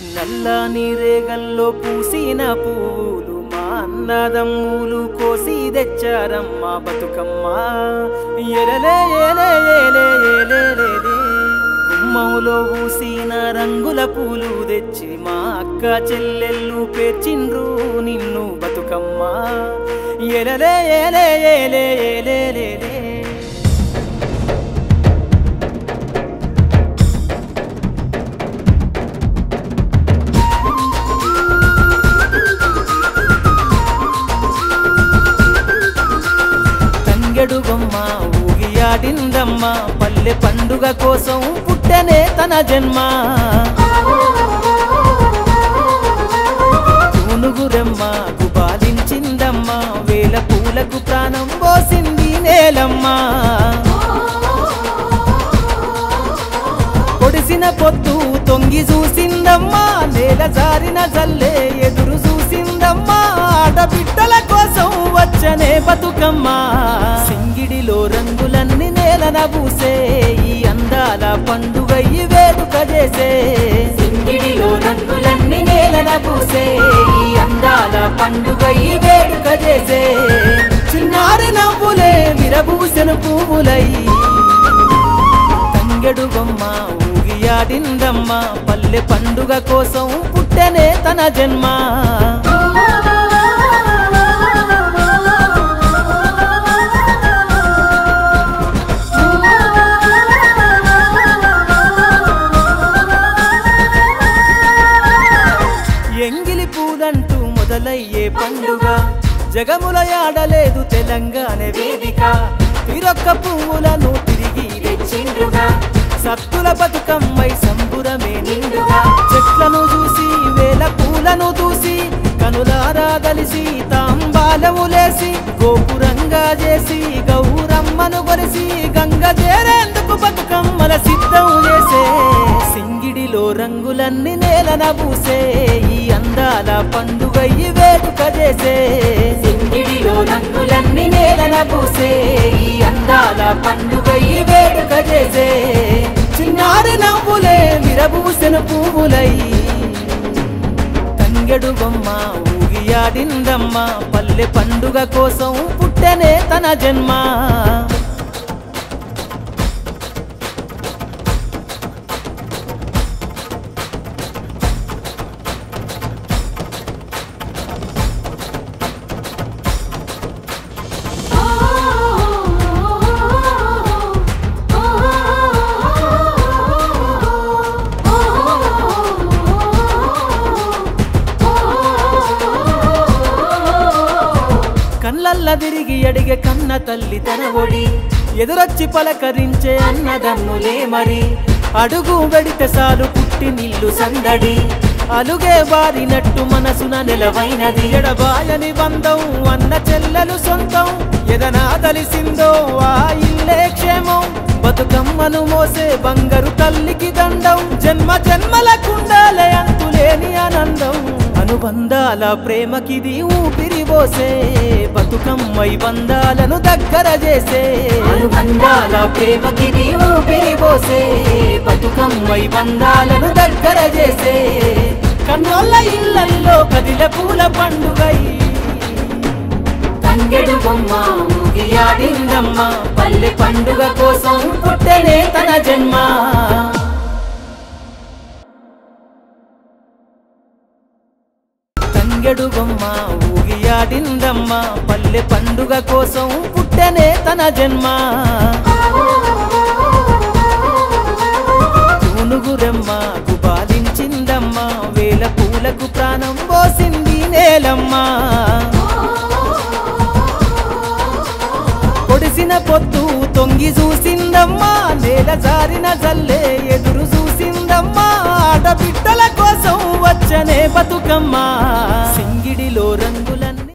నల్లని రేగల్లో పూసిన పువ్వులు మా అన్నదమ్ములు కోసి తెచ్చారమ్మా బతుకమ్మ ఎరలే ఏలే ఏలే ఏలే లేలే గుమ్మములో పూసిన రంగుల పూలు తెచ్చి మా అక్క చెల్లెళ్ళు పేర్చిండ్రు నిన్ను బతుకమ్మ ఎరలే ఏలే ఏలే ఏలే లేలే తంగెడు బొమ్మ ఊగియాడిందమ్మ పల్లె పండుగ కోసం పుట్టనే తన జన్మ తూనుగురమ్మ గుబాలించిందమ్మ వేల పూలకు ప్రాణం పోసింది నేలమ్మ పొడిసిన పొద్దు తొంగి చూసిందమ్మా నేల జారిన జల్లే ఎదురు చూసిందమ్మా ఆడబిడ్డల కోసం వచ్చనే బతుకమ్మ సింగిడిలో రంగులన్నీ నేలన పూసే ఈ అందాల పండుగ ఈ వేడుక చేసే సింగిడిలో రంగులన్నీ నేలన పూసే ఈ అందాల పండుగ ఈ వేడుక చేసే చిన్నారి నవ్వులే విరబూసెన పువ్వులై తంగెడు బొమ్మ ఊగియాడిందమ్మ పల్లె పండుగ కోసం పుట్టనే తన జన్మ ఎంగిలి పూలంటూ మొదలయ్యే పండుగ జగముల యాడలేదు తెలంగాణ వేదిక తిరొక్క పువ్వులను తిరిగి తెచ్చిండ్రుగా సత్తుల బతుకమ్మై సంబురమే నిండుగా చెట్లను చూసి వేల పూలను చూసి కనులారా కలిసి తాంబాలములేసి గోపురంగా చేసి గౌరమ్మను కొలిసి గంగ చేరేందుకు బతుకమ్మల సిద్ధం చేసే సింగిడిలో రంగులన్నీ నేలన పూసే ఈ అందాల పండుగ ఈ వేడుక చేసే సింగిడిలో రంగులన్నీ నేలన పూసే ఈ అందాల పండుగ ఈ వేడుక చేసే చిన్నారి నవ్వులే విరబూసిన పువ్వులై తంగెడు బొమ్మ ఊగియాడిందమ్మ పల్లె పండుగ కోసం పుట్టనే తన జన్మ కళ్ళల్ల తిరిగి అడిగే కన్న తల్లి తన ఒడి ఎదురొచ్చి పలకరించే అన్నదమ్ములే మరి అడుగు వెడితే సాలు పుట్టి నిల్లు సందడి అలుగే వారినట్టు మనసున నిలవైనది ఎడబాయని బంధం అన్న చెల్లెలు సొంతం ఎదనా తలిసిందో ఆ ఇల్లే క్షేమం బతుకమ్మను మోసే బంగారు తల్లికి దండం జన్మ జన్మల కుండాలే అంతులేని ఆనందం అనుబంధాల ప్రేమకిది ఊపిరి పోసే బతుకమ్మై బంధాలను దగ్గర చేసే అనుబంధాల ప్రేమకిది ఊపిరి పోసే బతుకమ్మై బంధాలను దగ్గర చేసే కన్నోళ్ళ ఇళ్ళల్లో కదిల పూల పండుగై తంగెడు బొమ్మ ఊగియాడిందమ్మ పల్లె పండుగ కోసం పుట్టనే తన జన్మ తంగెడు బొమ్మ ఊగియాడిందమ్మ పల్లె పండుగ కోసం పుట్టనే తన జన్మ తూనుగురమ్మ గుబాలించిందమ్మ వేల పూలకు ప్రాణం పోసింది నేలమ్మ పొడిసిన పొద్దు తొంగి చూసిందమ్మా నేల జారిన జల్లే ఎదురు చూసిందమ్మా ఆడబిడ్డల కోసం వచ్చనే బతుకమ్మ